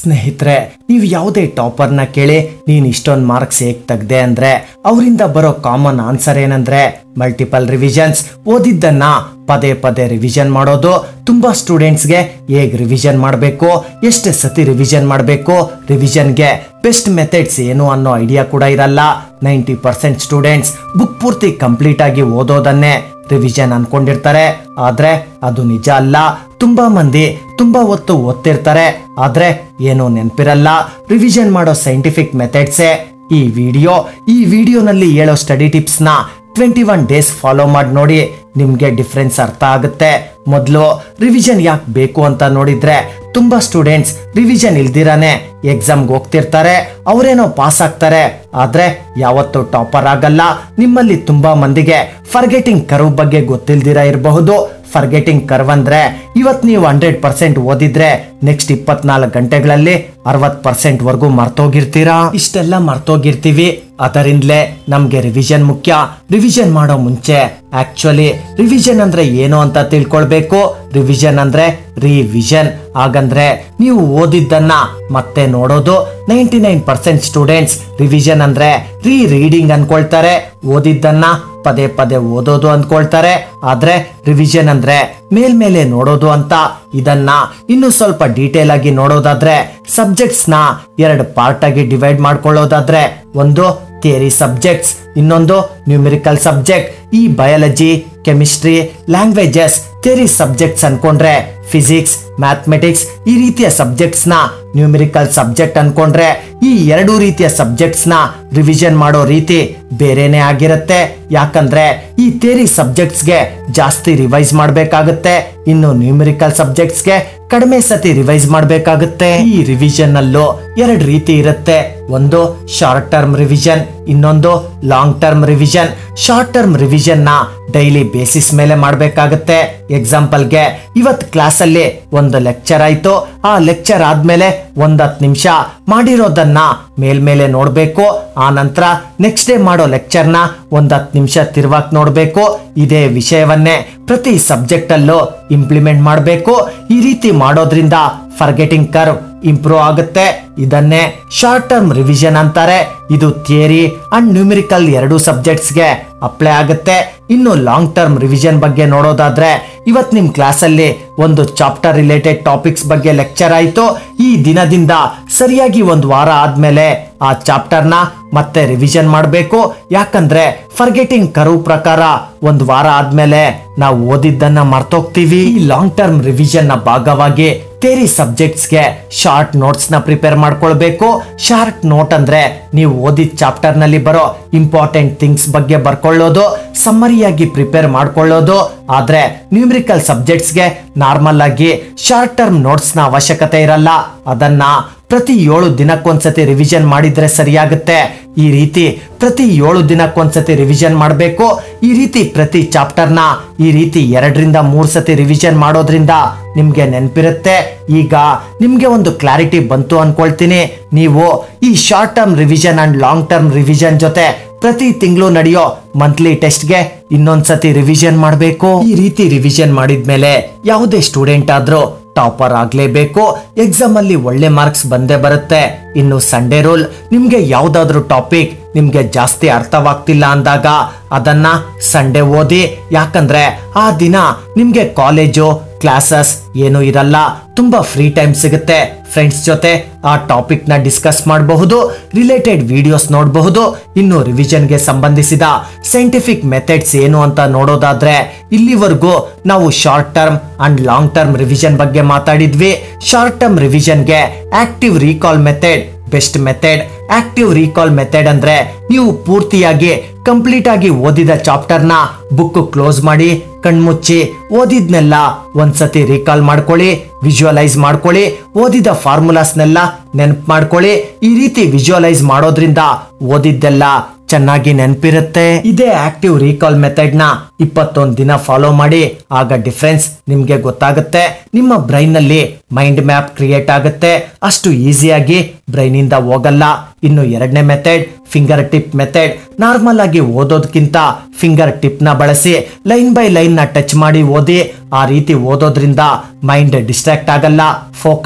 ಸ್ನೇಹಿತರೆ ನೀವು ಯಾವುದೇ ಟಾಪರ್ನ ಕೇಳಿ ನೀನು ಇಷ್ಟೊಂದು ಮಾರ್ಕ್ಸ್ ಹೇಗೆ ತೆಗ್ದೆ ಅಂದ್ರೆ ಅವರಿಂದ ಬರೋ ಕಾಮನ್ ಆನ್ಸರ್ ಏನಂದ್ರೆ ಮಲ್ಟಿಪಲ್ ರಿವಿಷನ್ಸ್ ಓದಿದ್ದನ್ನ ಪದೇ ಪದೇ ರಿವಿಷನ್ ಮಾಡೋದು ತುಂಬಾ ಸ್ಟೂಡೆಂಟ್ಸ್ಗೆ ಹೇಗೆ ರಿವಿಷನ್ ಮಾಡಬೇಕು ಎಷ್ಟು ಸತಿ ರಿವಿಷನ್ ಮಾಡಬೇಕು ರಿವಿಷನ್ಗೆ ಬೆಸ್ಟ್ ಮೆಥಡ್ಸ್ ಏನು ಅನ್ನೋ ಐಡಿಯಾ ಕೂಡ ಇರಲ್ಲ ನೈಂಟಿ ಪರ್ಸೆಂಟ್ ಸ್ಟೂಡೆಂಟ್ಸ್ ಬುಕ್ ಪೂರ್ತಿ ಕಂಪ್ಲೀಟ್ ಆಗಿ ಓದೋದನ್ನೇ ರಿವಿಷನ್ ಅನ್ಕೊಂಡಿರ್ತಾರೆ ಆದ್ರೆ ಅದು ನಿಜ ಅಲ್ಲ ತುಂಬಾ ಮಂದಿ ತುಂಬಾ ಹೊತ್ತು ಓದ್ತಿರ್ತಾರೆ ಆದ್ರೆ ಏನು ನೆನಪಿರಲ್ಲ ರಿವಿಷನ್ ಮಾಡೋ ಸೈಂಟಿಫಿಕ್ ಮೆಥಡ್ಸೇ ಈ ವಿಡಿಯೋ ಈ ವಿಡಿಯೋನಲ್ಲಿ ಹೇಳೋ ಸ್ಟಡಿ ಟಿಪ್ಸ್ನ ಟ್ವೆಂಟಿ ಒನ್ ಡೇಸ್ ಫಾಲೋ ಮಾಡಿ ನೋಡಿ ನಿಮಗೆ ಡಿಫ್ರೆನ್ಸ್ ಅರ್ಥ ಆಗುತ್ತೆ ಮೊದಲು ರಿವಿಷನ್ ಯಾಕೆ ಬೇಕು ಅಂತ ನೋಡಿದ್ರೆ ತುಂಬಾ ಸ್ಟೂಡೆಂಟ್ಸ್ ರಿವಿಷನ್ ಇಲ್ದಿರಾನೆ ಎಕ್ಸಾಮ್ಗೆ ಹೋಗ್ತಿರ್ತಾರೆ ಅವರೇನೋ ಪಾಸ್ ಆಗ್ತಾರೆ ಆದ್ರೆ ಯಾವತ್ತೂ ಟಾಪರ್ ಆಗಲ್ಲ ನಿಮ್ಮಲ್ಲಿ ತುಂಬಾ ಮಂದಿಗೆ ಫರ್ಗೆಟಿಂಗ್ ಕರ್ವ್ ಬಗ್ಗೆ ಗೊತ್ತಿಲ್ದಿರ ಇರಬಹುದು ಫರ್ಗೆಟಿಂಗ್ ಕರ್ವ್ ಅಂದ್ರೆ ಇವತ್ ನೀವು ಹಂಡ್ರೆಡ್ ಪರ್ಸೆಂಟ್ ಓದಿದ್ರೆ ನೆಕ್ಸ್ಟ್ ಇಪ್ಪತ್ನಾಲ್ಕು ಗಂಟೆಗಳಲ್ಲಿ ಅರವತ್ ಪರ್ಸೆಂಟ್ ವರ್ಗೂ ಮರ್ತೋಗಿರ್ತೀರಾ ಇಷ್ಟೆಲ್ಲ ಮರ್ತೋಗಿರ್ತೀವಿ ಅದರಿಂದಲೇ ನಮ್ಗೆ ರಿವಿಷನ್ ಮುಖ್ಯ ರಿವಿಷನ್ ಮಾಡೋ ಮುಂಚೆ ಆಕ್ಚುಲಿ ರಿವಿಷನ್ ಅಂದ್ರೆ ಏನು ಅಂತ ತಿಳ್ಕೊಳ್ಬೇಕು ರಿವಿಷನ್ ಅಂದ್ರೆ ರಿವಿಷನ್ ಹಾಗಂದ್ರೆ ನೀವು ಓದಿದ್ದನ್ನ ಮತ್ತೆ ನೋಡೋದು ninety nine percent students revision ಅಂದ್ರೆ ರೀ ರೀಡಿಂಗ್ ಅನ್ಕೊಳ್ತಾರೆ ಓದಿದ್ದನ್ನ ಪದೇ ಪದೇ ಓದೋದು ಅಂದ್ಕೊಳ್ತಾರೆ ಆದ್ರೆ ರಿವಿಷನ್ ಅಂದ್ರೆ ಮೇಲ್ಮೇಲೆ ನೋಡೋದು ಅಂತ ಇದನ್ನ ಇನ್ನು ಸ್ವಲ್ಪ ಡೀಟೇಲ್ ಆಗಿ ನೋಡೋದಾದ್ರೆ ಸಬ್ಜೆಕ್ಟ್ಸ್ ನ ಎರಡು ಪಾರ್ಟ್ ಆಗಿ ಡಿವೈಡ್ ಮಾಡ್ಕೊಳ್ಳೋದಾದ್ರೆ ಒಂದು ಥಿಯರಿ ಸಬ್ಜೆಕ್ಟ್ಸ್ ಇನ್ನೊಂದು ನ್ಯೂಮೆರಿಕಲ್ ಸಬ್ಜೆಕ್ಟ್ ಈ biology chemistry languages theory subjects ಅನ್ಕೊಂಡ್ರೆ ಫಿಸಿಕ್ಸ್ ಮ್ಯಾಥಮೆಟಿಕ್ಸ್ ಈ ರೀತಿಯ ಸಬ್ಜೆಕ್ಟ್ಸ್ ನ ನ್ಯೂಮೆರಿಕಲ್ ಸಬ್ಜೆಕ್ಟ್ ಅನ್ಕೊಂಡ್ರೆ ಈ ಎರಡೂ ರೀತಿಯ ಸಬ್ಜೆಕ್ಟ್ಸ್ ನ ರಿವಿಷನ್ ಮಾಡೋ ರೀತಿ ಬೇರೆನೆ ಆಗಿರುತ್ತೆ ಯಾಕಂದ್ರೆ ಈ ಥಿಯರಿ ಸಬ್ಜೆಕ್ಟ್ಸ್ಗೆ ಜಾಸ್ತಿ ರಿವೈಸ್ ಮಾಡಬೇಕಾಗುತ್ತೆ ಇನ್ನು ನ್ಯೂಮೆರಿಕಲ್ ಸಬ್ಜೆಕ್ಟ್ಸ್ಗೆ ಕಡಿಮೆ ಸತಿ ರಿವೈಸ್ ಮಾಡಬೇಕಾಗುತ್ತೆ ಈ ರಿವಿಷನ್ ಅಲ್ಲೂ ಎರಡು ರೀತಿ ಇರುತ್ತೆ ಒಂದು ಶಾರ್ಟ್ ಟರ್ಮ್ ರಿವಿಷನ್ ಇನ್ನೊಂದು long term revision short term revision ನ ಡೈಲಿ ಬೇಸಿಸ್ ಮೇಲೆ ಮಾಡಬೇಕಾಗುತ್ತೆ ಎಕ್ಸಾಂಪಲ್ಗೆ ಇವತ್ ಕ್ಲಾಸ್ ಅಲ್ಲಿ ಒಂದು ಲೆಕ್ಚರ್ ಆಯ್ತು ಆ ಲೆಕ್ಚರ್ ಆದ್ಮೇಲೆ ಒಂದ್ ಹತ್ತು ನಿಮಿಷ ಮಾಡಿರೋದನ್ನ ಮೇಲ್ಮೇಲೆ ನೋಡ್ಬೇಕು ಆ ನಂತರ ನೆಕ್ಸ್ಟ್ ಡೇ ಮಾಡೋ ಲೆಕ್ಚರ್ನ ಒಂದ್ ಹತ್ತು ನಿಮಿಷ ತಿರ್ವಾಕ್ ನೋಡ್ಬೇಕು ಇದೇ ವಿಷಯವನ್ನೇ ಪ್ರತಿ ಸಬ್ಜೆಕ್ಟ್ ಅಲ್ಲೂ ಇಂಪ್ಲಿಮೆಂಟ್ ಮಾಡಬೇಕು ಈ ರೀತಿ ಮಾಡೋದ್ರಿಂದ ಫರ್ಗೆಟಿಂಗ್ ಕರ್ವ್ ಇಂಪ್ರೂವ್ ಆಗುತ್ತೆ ಇದನ್ನೇ ಶಾರ್ಟ್ ಟರ್ಮ್ ರಿವಿಷನ್ ಅಂತಾರೆ ಇದು ಥಿಯರಿ ಅಂಡ್ ನ್ಯೂಮೆರಿಕಲ್ ಎರಡು ಸಬ್ಜೆಕ್ಟ್ಸ್ಗೆ ಅಪ್ಲೈ ಆಗುತ್ತೆ ಇನ್ನು ಲಾಂಗ್ ಟರ್ಮ್ ರಿವಿಷನ್ ಬಗ್ಗೆ ನೋಡೋದಾದ್ರೆ ಇವತ್ ನಿಮ್ ಕ್ಲಾಸಲ್ಲಿ ಒಂದು ಚಾಪ್ಟರ್ ರಿಲೇಟೆಡ್ ಟಾಪಿಕ್ಸ್ ಬಗ್ಗೆ ಲೆಕ್ಚರ್ ಆಯ್ತು ಈ ದಿನದಿಂದ ಸರಿಯಾಗಿ ಒಂದು ವಾರ ಆದ್ಮೇಲೆ ಆ ಚಾಪ್ಟರ್ನ ಮತ್ತೆ ರಿವಿಷನ್ ಮಾಡಬೇಕು ಯಾಕಂದ್ರೆ ಫರ್ಗೆಟಿಂಗ್ ಕರು ಪ್ರಕಾರ ಒಂದು ವಾರ ಆದ್ಮೇಲೆ ನಾವು ಓದಿದ್ದನ್ನ ಮರ್ತೋಗ್ತೀವಿ ಈ ಲಾಂಗ್ ಟರ್ಮ್ ರಿವಿಷನ್ ನ ಭಾಗವಾಗಿ ಥೇರಿ ಸಬ್ಜೆಕ್ಟ್ಸ್ಗೆ ಶಾರ್ಟ್ ನೋಟ್ಸ್ ನ ಪ್ರಿಪೇರ್ ಮಾಡ್ಕೊಳ್ಬೇಕು ಶಾರ್ಟ್ ನೋಟ್ ಅಂದ್ರೆ ನೀವು ಓದಿದ ಚಾಪ್ಟರ್ ನಲ್ಲಿ ಬರೋ ಇಂಪಾರ್ಟೆಂಟ್ ಥಿಂಗ್ಸ್ ಬಗ್ಗೆ ಬರ್ಕೊಳ್ಳೋದು ಸಮ್ಮರಿಯಾಗಿ ಪ್ರಿಪೇರ್ ಮಾಡ್ಕೊಳ್ಳೋದು ಆದ್ರೆ ನ್ಯೂಮರಿಕಲ್ ಸಬ್ಜೆಕ್ಟ್ಸ್ಗೆ ನಾರ್ಮಲ್ ಆಗಿ ಶಾರ್ಟ್ ಟರ್ಮ್ ನೋಟ್ಸ್ ನ ಅವಶ್ಯಕತೆ ಇರಲ್ಲ ಅದನ್ನ ಪ್ರತಿ ಏಳು ದಿನಕ್ಕೊಂದ್ಸತಿ ರಿವಿಷನ್ ಮಾಡಿದ್ರೆ ಸರಿಯಾಗುತ್ತೆ ಈ ರೀತಿ ಪ್ರತಿ ಏಳು ದಿನಕ್ಕೊಂದ್ಸತಿ ರಿವಿಷನ್ ಮಾಡಬೇಕು ಈ ರೀತಿ ಪ್ರತಿ ಚಾಪ್ಟರ್ನ ಈ ರೀತಿ ಎರಡರಿಂದ ಮೂರ್ ಸತಿ ರಿವಿಷನ್ ಮಾಡೋದ್ರಿಂದ ನಿಮ್ಗೆ ನೆನಪಿರುತ್ತೆ ಈಗ ನಿಮ್ಗೆ ಒಂದು ಕ್ಲಾರಿಟಿ ಬಂತು ಅನ್ಕೊಳ್ತೀನಿ ನೀವು ಈ short term revision and long term revision ಜೊತೆ ಪ್ರತಿ ತಿಂಗಳು ನಡೆಯೋ ಮಂತ್ಲಿ ಟೆಸ್ಟ್ಗೆ ಇನ್ನೊಂದ್ಸತಿ ರಿವಿಷನ್ ಮಾಡಬೇಕು ಈ ರೀತಿ ರಿವಿಷನ್ ಮಾಡಿದ್ಮೇಲೆ ಯಾವುದೇ ಸ್ಟೂಡೆಂಟ್ ಆದ್ರೂ ಟಾಪರ್ ಆಗ್ಲೇಬೇಕು ಎಕ್ಸಾಮ್ ಅಲ್ಲಿ ಒಳ್ಳೆ ಮಾರ್ಕ್ಸ್ ಬಂದೇ ಬರುತ್ತೆ ಇನ್ನು ಸಂಡೇ ರೂಲ್ ನಿಮ್ಗೆ ಯಾವ್ದಾದ್ರು ಟಾಪಿಕ್ ನಿಮ್ಗೆ ಜಾಸ್ತಿ ಅರ್ಥವಾಗ್ತಿಲ್ಲ ಅಂದಾಗ ಅದನ್ನ ಸಂಡೇ ಓದಿ ಯಾಕಂದ್ರೆ ಆ ದಿನ ನಿಮ್ಗೆ ಕಾಲೇಜು ಕ್ಲಾಸಸ್ ಏನು ಇರಲ್ಲ ತುಂಬಾ ಫ್ರೀ ಟೈಮ್ ಸಿಗುತ್ತೆ ಫ್ರೆಂಡ್ಸ್ ಜೊತೆ ಆ ಟಾಪಿಕ್ ನ ಡಿಸ್ಕಸ್ ಮಾಡಬಹುದು ರಿಲೇಟೆಡ್ ವಿಡಿಯೋಸ್ ನೋಡಬಹುದು ಇನ್ನು ರಿವಿಷನ್ಗೆ ಸಂಬಂಧಿಸಿದ ಸೈಂಟಿಫಿಕ್ ಮೆಥಡ್ಸ್ ಏನು ಅಂತ ನೋಡೋದಾದ್ರೆ ಇಲ್ಲಿವರೆಗೂ ನಾವು short term and long term revision ಬಗ್ಗೆ ಮಾತಾಡಿದ್ವಿ ಶಾರ್ಟ್ ಟರ್ಮ್ ರಿವಿಷನ್ಗೆ active recall method best method active recall method ಅಂದ್ರೆ ನೀವು ಪೂರ್ತಿಯಾಗಿ ಕಂಪ್ಲೀಟ್ ಆಗಿ ಓದಿದ ಚಾಪ್ಟರ್ನ ಬುಕ್ ಕ್ಲೋಸ್ ಮಾಡಿ ಕಣ್ಮುಚ್ಚಿ ಓದಿದ್ನೆಲ್ಲ ಒಂದ್ಸತಿ ರೀಕಾಲ್ ಮಾಡ್ಕೊಳ್ಳಿ ವಿಜುವಲೈಸ್ ಮಾಡ್ಕೊಳ್ಳಿ ಓದಿದ ಫಾರ್ಮುಲಾಸ್ನೆಲ್ಲ ನೆನಪು ಮಾಡ್ಕೊಳ್ಳಿ ಈ ರೀತಿ ವಿಜುವಲೈಸ್ ಮಾಡೋದ್ರಿಂದ ಓದಿದ್ದೆಲ್ಲ ಚೆನ್ನಾಗಿ ನೆನಪಿರುತ್ತೆ ಇದೇ ಆಕ್ಟಿವ್ ರೀಕಾಲ್ ಮೆಥಡ್ ನ ಇಪ್ಪತ್ತೊಂದು ದಿನ ಫಾಲೋ ಮಾಡಿ ಆಗ ಡಿಫ್ರೆನ್ಸ್ ನಿಮ್ಗೆ ಗೊತ್ತಾಗುತ್ತೆ ನಿಮ್ಮ ಬ್ರೈನ್ ನಲ್ಲಿ ಮೈಂಡ್ ಮ್ಯಾಪ್ ಕ್ರಿಯೇಟ್ ಆಗುತ್ತೆ ಅಷ್ಟು ಈಸಿಯಾಗಿ ಬ್ರೈನ್ ಇಂದ ಹೋಗಲ್ಲ ಇನ್ನು ಎರಡನೇ method fingertip method normal ಆಗಿ ಓದೋದಕ್ಕಿಂತ ಫಿಂಗರ್ ಟಿಪ್ ನ ಬಳಸಿ ಲೈನ್ ಬೈ ಲೈನ್ ನ ಟಚ್ ಮಾಡಿ ಓದಿ ಆ ರೀತಿ ಓದೋದ್ರಿಂದ ಮೈಂಡ್ ಡಿಸ್ಟ್ರಾಕ್ಟ್ ಆಗಲ್ಲ ಫೋಕಸ್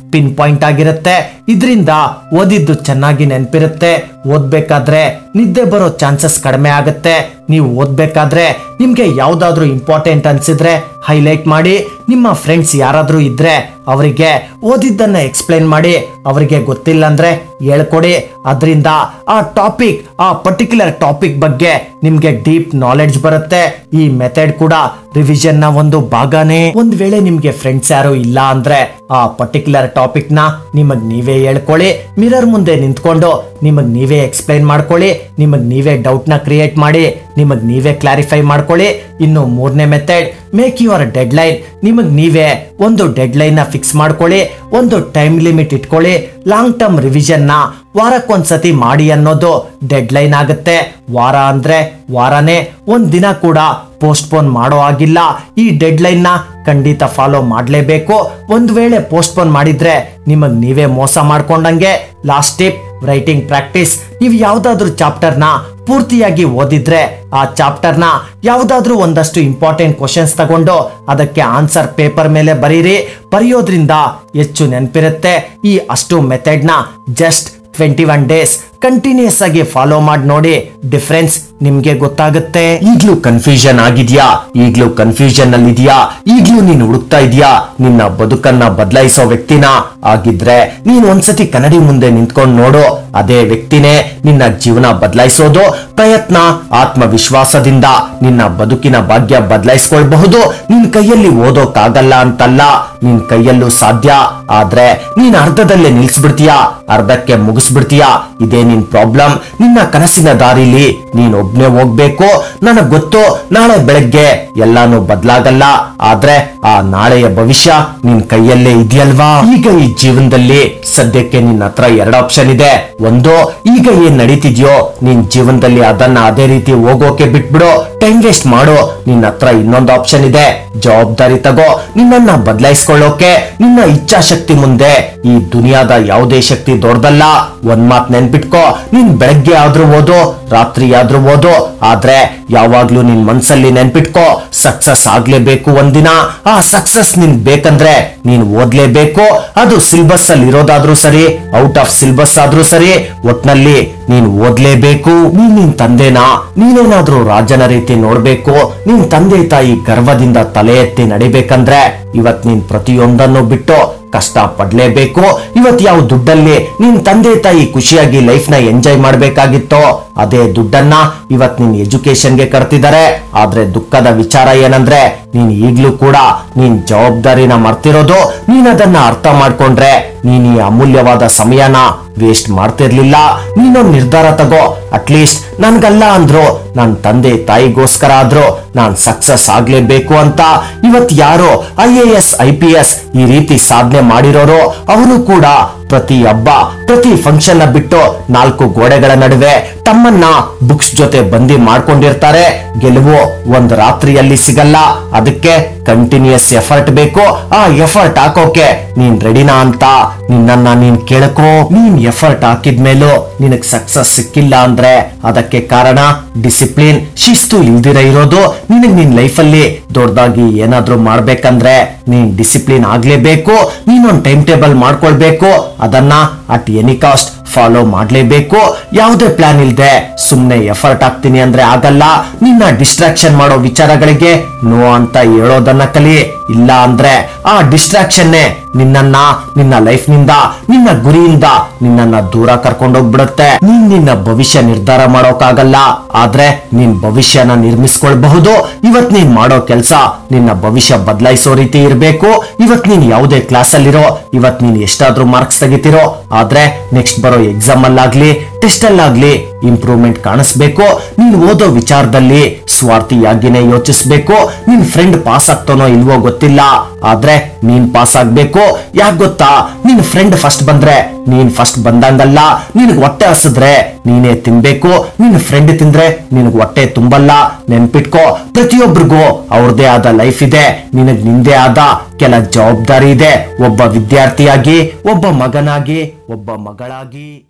ಪಿನ್ ಪಾಯಿಂಟ್ ಆಗಿರುತ್ತೆ ಇದರಿಂದ ಓದಿದ್ದು ಚೆನ್ನಾಗಿ ನೆನಪಿರುತ್ತೆ ಓದ್ಬೇಕಾದ್ರೆ ನಿದ್ದೆ ಬರೋ ಚಾನ್ಸಸ್ ಕಡಿಮೆ ಆಗುತ್ತೆ ನೀವು ಓದ್ಬೇಕಾದ್ರೆ ನಿಮ್ಗೆ ಯಾವ್ದಾದ್ರು ಇಂಪಾರ್ಟೆಂಟ್ ಅನ್ಸಿದ್ರೆ ಹೈಲೈಟ್ ಮಾಡಿ ನಿಮ್ಮ ಫ್ರೆಂಡ್ಸ್ ಯಾರಾದ್ರೂ ಇದ್ರೆ ಅವರಿಗೆ ಓದಿದ್ದನ್ನ ಎಕ್ಸ್ಪ್ಲೈನ್ ಮಾಡಿ ಅವರಿಗೆ ಗೊತ್ತಿಲ್ಲ ಅಂದ್ರೆ ಹೇಳ್ಕೊಡಿ ಅದರಿಂದ ಆ ಟಾಪಿಕ್ ಆ ಪರ್ಟಿಕ್ಯುಲರ್ ಟಾಪಿಕ್ ಬಗ್ಗೆ ನಿಮ್ಗೆ ಡೀಪ್ ನಾಲೆಡ್ಜ್ ಬರುತ್ತೆ ಈ ಮೆಥಡ್ ಕೂಡ ರಿವಿಷನ್ ನ ಒಂದು ಭಾಗನೇ ಒಂದ್ ವೇಳೆ ನಿಮ್ಗೆ ಫ್ರೆಂಡ್ಸ್ ಯಾರು ಇಲ್ಲ ಅಂದ್ರೆ ಆ ಪರ್ಟಿಕ್ಯುಲರ್ ಟಾಪಿಕ್ ನ ನಿಮಗ್ ನೀವೇ ಹೇಳ್ಕೊಳ್ಳಿ ಮಿರರ್ ಮುಂದೆ ನಿಂತ್ಕೊಂಡು ನಿಮಗ್ ನೀವೇ ಎಕ್ಸ್ಪ್ಲೈನ್ ಮಾಡ್ಕೊಳ್ಳಿ ನಿಮಗ್ ನೀವೇ ಡೌಟ್ ನ ಕ್ರಿಯೇಟ್ ಮಾಡಿ ನಿಮಗ್ ನೀವೇ ಕ್ಲಾರಿಫೈ ಮಾಡ್ಕೊಳ್ಳಿ ಇನ್ನು ಮೂರನೇ method make your deadline ನಿಮಗ್ ನೀವೇ ಒಂದು ಡೆಡ್ ಲೈನ್ ನ ಫಿಕ್ಸ್ ಮಾಡ್ಕೊಳ್ಳಿ ಒಂದು ಟೈಮ್ ಲಿಮಿಟ್ ಇಟ್ಕೊಳ್ಳಿ ಲಾಂಗ್ ಟರ್ಮ್ ರಿವಿಷನ್ ನ ವಾರಕ್ಕೊಂದ್ಸತಿ ಮಾಡಿ ಅನ್ನೋದು ಡೆಡ್ ಲೈನ್ ಆಗುತ್ತೆ ವಾರ ಅಂದ್ರೆ ವಾರನೇ ಒಂದ್ ದಿನ ಕೂಡ ಪೋಸ್ಟ್ಪೋನ್ ಮಾಡೋ ಆಗಿಲ್ಲ ಈ ಡೆಡ್ ಲೈನ್ ನ ಖಂಡಿತ ಫಾಲೋ ಮಾಡಲೇಬೇಕು ಒಂದ್ ವೇಳೆ ಪೋಸ್ಟ್ಪೋನ್ ಮಾಡಿದ್ರೆ ನಿಮಗ್ ನೀವೇ ಮೋಸ ಮಾಡ್ಕೊಂಡಂಗೆ ಲಾಸ್ಟ್ ಟಿಪ್ ರೈಟಿಂಗ್ ಪ್ರಾಕ್ಟೀಸ್ ನೀವು ಯಾವ್ದಾದ್ರು ಚಾಪ್ಟರ್ ನ ಪೂರ್ತಿಯಾಗಿ ಓದಿದ್ರೆ ಆ ಚಾಪ್ಟರ್ ನ ಯಾವ್ದಾದ್ರು ಒಂದಷ್ಟು ಇಂಪಾರ್ಟೆಂಟ್ ಕ್ವಶನ್ಸ್ ತಗೊಂಡು ಅದಕ್ಕೆ ಆನ್ಸರ್ ಪೇಪರ್ ಮೇಲೆ ಬರೀರಿ ಬರೆಯೋದ್ರಿಂದ ಹೆಚ್ಚು ನೆನಪಿರುತ್ತೆ ಈ ಅಷ್ಟು ಮೆಥಡ್ ನ just twenty one days continuous ಆಗಿ ಫಾಲೋ ಮಾಡಿ ನೋಡಿ ಡಿಫ್ರೆನ್ಸ್ ನಿಮ್ಗೆ ಗೊತ್ತಾಗುತ್ತೆ ಈಗ್ಲೂ ಕನ್ಫ್ಯೂಷನ್ ಆಗಿದ್ಯಾ ಈಗ್ಲೂ ಕನ್ಫ್ಯೂಷನ್ ಅಲ್ಲಿ ಇದೆಯಾ ಈಗ್ಲೂ ನೀನು ಹುಡುಕ್ತಾ ಇದೀಯಾ ನಿನ್ನ ಬದುಕನ್ನ ಬದಲಾಯಿಸೋ ವ್ಯಕ್ತಿನ ಆಗಿದ್ರೆ ನೀನ್ ಒಂದ್ಸತಿ ಕನ್ನಡಿ ಮುಂದೆ ನಿಂತ್ಕೊಂಡು ನೋಡು ಅದೇ ವ್ಯಕ್ತಿನೇ ನಿನ್ನ ಜೀವನ ಬದಲಾಯಿಸೋದು ಪ್ರಯತ್ನ ಆತ್ಮವಿಶ್ವಾಸದಿಂದ ನಿನ್ನ ಬದುಕಿನ ಭಾಗ್ಯ ಬದಲಾಯಿಸ್ಕೊಳ್ಬಹುದು ನಿನ್ ಕೈಯಲ್ಲಿ ಓದೋಕ್ಕಾಗಲ್ಲ ಅಂತಲ್ಲ ನಿನ್ ಕೈಯಲ್ಲೂ ಸಾಧ್ಯ ಆದ್ರೆ ನೀನ್ ಅರ್ಧದಲ್ಲೇ ನಿಲ್ಸ್ಬಿಡ್ತೀಯಾ ಅರ್ಧಕ್ಕೆ ಮುಗಿಸ್ಬಿಡ್ತೀಯಾ ಇದೇ ನಿನ್ ಪ್ರಾಬ್ಲಮ್ ನಿನ್ನ ಕನಸಿನ ದಾರಿಲಿ ನೀನ್ ಒಬ್ನೇ ಹೋಗ್ಬೇಕು ನನಗ್ ಗೊತ್ತು ನಾಳೆ ಬೆಳಗ್ಗೆ ಎಲ್ಲಾನು ಬದಲಾಗಲ್ಲ ಆದ್ರೆ ಆ ನಾಳೆಯ ಭವಿಷ್ಯ ನಿನ್ ಕೈಯಲ್ಲೇ ಇದೆಯಲ್ವಾ ಈಗ ಈ ಜೀವನದಲ್ಲಿ ಸದ್ಯಕ್ಕೆ ನಿನ್ನ ಹತ್ರ ಎರಡು ಆಪ್ಷನ್ ಇದೆ ಒಂದು ಈಗ ಏನ್ ನಡೀತಿದ್ಯೋ ನಿನ್ ಜೀವನದಲ್ಲಿ ಅದನ್ನ ಅದೇ ರೀತಿ ಹೋಗೋಕೆ ಬಿಟ್ಬಿಡು ಟೈಮ್ ವೇಸ್ಟ್ ಮಾಡು ನಿನ್ನ ಹತ್ರ ಇನ್ನೊಂದು ಆಪ್ಷನ್ ಇದೆ ಜವಾಬ್ದಾರಿ ತಗೋ ನಿನ್ನನ್ನ ಬದಲಾಯಿಸ್ಕೊಳ್ಳೋಕೆ ನಿನ್ನ ಇಚ್ಛಾಶಕ್ತಿ ಮುಂದೆ ಈ ದುನಿಯಾದ ಯಾವುದೇ ಶಕ್ತಿ ದೊಡ್ಡದಲ್ಲ ಒಂದ್ ಮಾತ್ ನೆನ್ಪಿಟ್ಕೋ ನೀನ್ ಬೆಳಗ್ಗೆ ಆದ್ರೂ ಓದು ರಾತ್ರಿ ಆದ್ರೂ ಓದು ಆದ್ರೆ ಯಾವಾಗ್ಲೂ ನಿನ್ ಮನ್ಸಲ್ಲಿ ನೆನ್ಪಿಟ್ಕೋ ಸಕ್ಸಸ್ ಆಗ್ಲೇಬೇಕು ಒಂದಿನ ಆ ಸಕ್ಸಸ್ ನಿನ್ ಬೇಕಂದ್ರೆ ನೀನ್ ಓದ್ಲೇಬೇಕು ಅದು ಸಿಲೆಬಸ್ ಅಲ್ಲಿ ಇರೋದಾದ್ರೂ ಸರಿ ಔಟ್ ಆಫ್ ಸಿಲೆಬಸ್ ಆದ್ರೂ ಸರಿ ಒಟ್ನಲ್ಲಿ ನೀನ್ ಓದ್ಲೇಬೇಕು ನೀನ್ ನಿನ್ ತಂದೆನ ನೀನೇನಾದ್ರೂ ರಾಜನ ರೀತಿ ನೋಡ್ಬೇಕು ನಿನ್ ತಂದೆ ತಾಯಿ ಗರ್ವದಿಂದ ತಲೆ ಎತ್ತಿ ನಡಿಬೇಕಂದ್ರೆ ಇವತ್ ನೀನ್ ಪ್ರತಿಯೊಂದನ್ನು ಬಿಟ್ಟು ಕಷ್ಟ ಪಡ್ಲೇಬೇಕು ಇವತ್ ಯಾವ ದುಡ್ಡಲ್ಲಿ ನಿನ್ ತಂದೆ ತಾಯಿ ಖುಷಿಯಾಗಿ ಲೈಫ್ ನ ಎಂಜಾಯ್ ಮಾಡ್ಬೇಕಾಗಿತ್ತೋ ಅದೇ ದುಡ್ಡನ್ನ ಇವತ್ ನಿನ್ ಎಜುಕೇಶನ್ಗೆ ಕಟ್ತಿದ್ದಾರೆ ಆದ್ರೆ ದುಃಖದ ವಿಚಾರ ಏನಂದ್ರೆ ನೀನ್ ಈಗ್ಲೂ ಕೂಡ ನೀನ್ ಜವಾಬ್ದಾರಿನ ಮರ್ತಿರೋದು ನೀನ್ ಅದನ್ನ ಅರ್ಥ ಮಾಡ್ಕೊಂಡ್ರೆ ನೀನ್ ಈ ಅಮೂಲ್ಯವಾದ ಸಮಯನ ವೇಸ್ಟ್ ಮಾಡ್ತಿರ್ಲಿಲ್ಲ ನೀನೊಂದ್ ನಿರ್ಧಾರ ತಗೋ ಅಟ್ಲೀಸ್ಟ್ ನನ್ಗಲ್ಲ ಅಂದ್ರು ನನ್ ತಂದೆ ತಾಯಿಗೋಸ್ಕರ ಆದ್ರೂ ನಾನ್ ಸಕ್ಸಸ್ ಆಗ್ಲೇಬೇಕು ಅಂತ ಇವತ್ ಯಾರು I A S I P S ಈ ರೀತಿ ಸಾಧನೆ ಮಾಡಿರೋರು ಅವರು ಕೂಡ ಪ್ರತಿ ಹಬ್ಬ ಪ್ರತಿ ಫಂಕ್ಷನ್ ನ ಬಿಟ್ಟು ನಾಲ್ಕು ಗೋಡೆಗಳ ನಡುವೆ ತಮ್ಮನ್ನ ಬುಕ್ಸ್ ಜೊತೆ ಬಂದಿ ಮಾಡ್ಕೊಂಡಿರ್ತಾರೆ ಗೆಲುವು ಒಂದ್ ರಾತ್ರಿಯಲ್ಲಿ ಸಿಗಲ್ಲ ಅದಕ್ಕೆ ಕಂಟಿನ್ಯೂಸ್ ಎಫರ್ಟ್ ಬೇಕು ಆ ಎಫರ್ಟ್ ಹಾಕೋಕೆ ನೀನ್ ರೆಡಿನಾ ಅಂತ ನಿನ್ನನ್ನ ನೀನ್ ಕೇಳಕೋ ನೀನ್ ಎಫರ್ಟ್ ಹಾಕಿದ್ಮೇಲೂ ನಿನಗ್ ಸಕ್ಸಸ್ ಸಿಕ್ಕಿಲ್ಲ ಅಂದ್ರೆ ಅದಕ್ಕೆ ಕಾರಣ ಡಿಸಿಪ್ಲಿನ್ ಶಿಸ್ತು ಇಲ್ದಿರ ಇರೋದು ನಿನಗ್ ನಿನ್ ಲೈಫಲ್ಲಿ ದೊಡ್ಡದಾಗಿ ಏನಾದ್ರೂ ಮಾಡ್ಬೇಕಂದ್ರೆ ನೀನ್ ಡಿಸಿಪ್ಲಿನ್ ಆಗ್ಲೇಬೇಕು ನೀನೊಂದ್ ಟೈಮ್ ಟೇಬಲ್ ಮಾಡ್ಕೊಳ್ಬೇಕು ಅದನ್ನ ಅಟ್ ಎನಿ ಕಾಸ್ಟ್ ಫಾಲೋ ಮಾಡ್ಲೇಬೇಕು ಯಾವುದೇ ಪ್ಲಾನ್ ಇಲ್ದೆ ಸುಮ್ನೆ ಎಫರ್ಟ್ ಹಾಕ್ತೀನಿ ಅಂದ್ರೆ ಆಗಲ್ಲ ನಿನ್ನ ಡಿಸ್ಟ್ರಾಕ್ಷನ್ ಮಾಡೋ ವಿಚಾರಗಳಿಗೆ ನೋ ಅಂತ ಹೇಳೋದನ್ನ ಕಲಿ ಇಲ್ಲ ಅಂದ್ರೆ ಆ ಡಿಸ್ಟ್ರಾಕ್ಷನ್ನೇ ನಿನ್ನನ್ನ ನಿನ್ನ ಲೈಫ್ ನಿಂದ ನಿನ್ನ ಗುರಿಯಿಂದ ನಿನ್ನನ್ನ ದೂರ ಕರ್ಕೊಂಡೋಗ್ಬಿಡುತ್ತೆ ನೀನ್ ನಿನ್ನ ಭವಿಷ್ಯ ನಿರ್ಧಾರ ಮಾಡೋಕ್ಕಾಗಲ್ಲ ಆದ್ರೆ ನಿನ್ ಭವಿಷ್ಯನ ನಿರ್ಮಿಸ್ಕೊಳ್ಬಹುದು ಇವತ್ ನೀನ್ ಮಾಡೋ ಕೆಲ್ಸ ನಿನ್ನ ಭವಿಷ್ಯ ಬದಲಾಯಿಸೋ ರೀತಿ ಇರ್ಬೇಕು ಇವತ್ ನೀನ್ ಯಾವುದೇ ಕ್ಲಾಸ್ ಅಲ್ಲಿರೋ ಇವತ್ ನೀನ್ ಎಷ್ಟಾದ್ರೂ ಮಾರ್ಕ್ಸ್ ತೆಗಿತಿರೋ ಆದ್ರೆ ನೆಕ್ಸ್ಟ್ ಬರೋ ಎಕ್ಸಾಮ್ ಅಲ್ಲಾಗ್ಲಿ ಟೆಸ್ಟ್ ಅಲ್ಲಾಗ್ಲಿ ಇಂಪ್ರೂವ್ಮೆಂಟ್ ಕಾಣಿಸ್ಬೇಕು ನೀನ್ ಓದೋ ವಿಚಾರದಲ್ಲಿ ಸ್ವಾರ್ಥಿಯಾಗಿನೇ ಯೋಚಿಸ್ಬೇಕು ನಿನ್ ಫ್ರೆಂಡ್ ಪಾಸ್ ಆಗ್ತಾನೋ ಇಲ್ವೋ ಗೊತ್ತಿಲ್ಲ ಆದ್ರೆ ನೀನ್ ಪಾಸ್ ಆಗ್ಬೇಕು ಯಾಕ್ ಗೊತ್ತಾ ನಿನ್ ಫ್ರೆಂಡ್ ಫಸ್ಟ್ ಬಂದ್ರೆ ನೀನ್ ಫಸ್ಟ್ ಬಂದಂಗಲ್ಲ ನಿನಗ್ ಹೊಟ್ಟೆ ಹಸಿದ್ರೆ ನೀನೇ ತಿನ್ಬೇಕು ನಿನ್ ಫ್ರೆಂಡ್ ತಿಂದ್ರೆ ನಿನಗ್ ಹೊಟ್ಟೆ ತುಂಬಲ್ಲ ನೆನ್ಪಿಟ್ಕೋ ಪ್ರತಿಯೊಬ್ಬರಿಗೂ ಅವ್ರದೇ ಆದ ಲೈಫ್ ಇದೆ ನಿನಗ್ ನಿಂದೇ ಆದ ಕೆಲ ಜವಾಬ್ದಾರಿ ಇದೆ ಒಬ್ಬ ವಿದ್ಯಾರ್ಥಿಯಾಗಿ ಒಬ್ಬ ಮಗನಾಗಿ ಒಬ್ಬ ಮಗಳಾಗಿ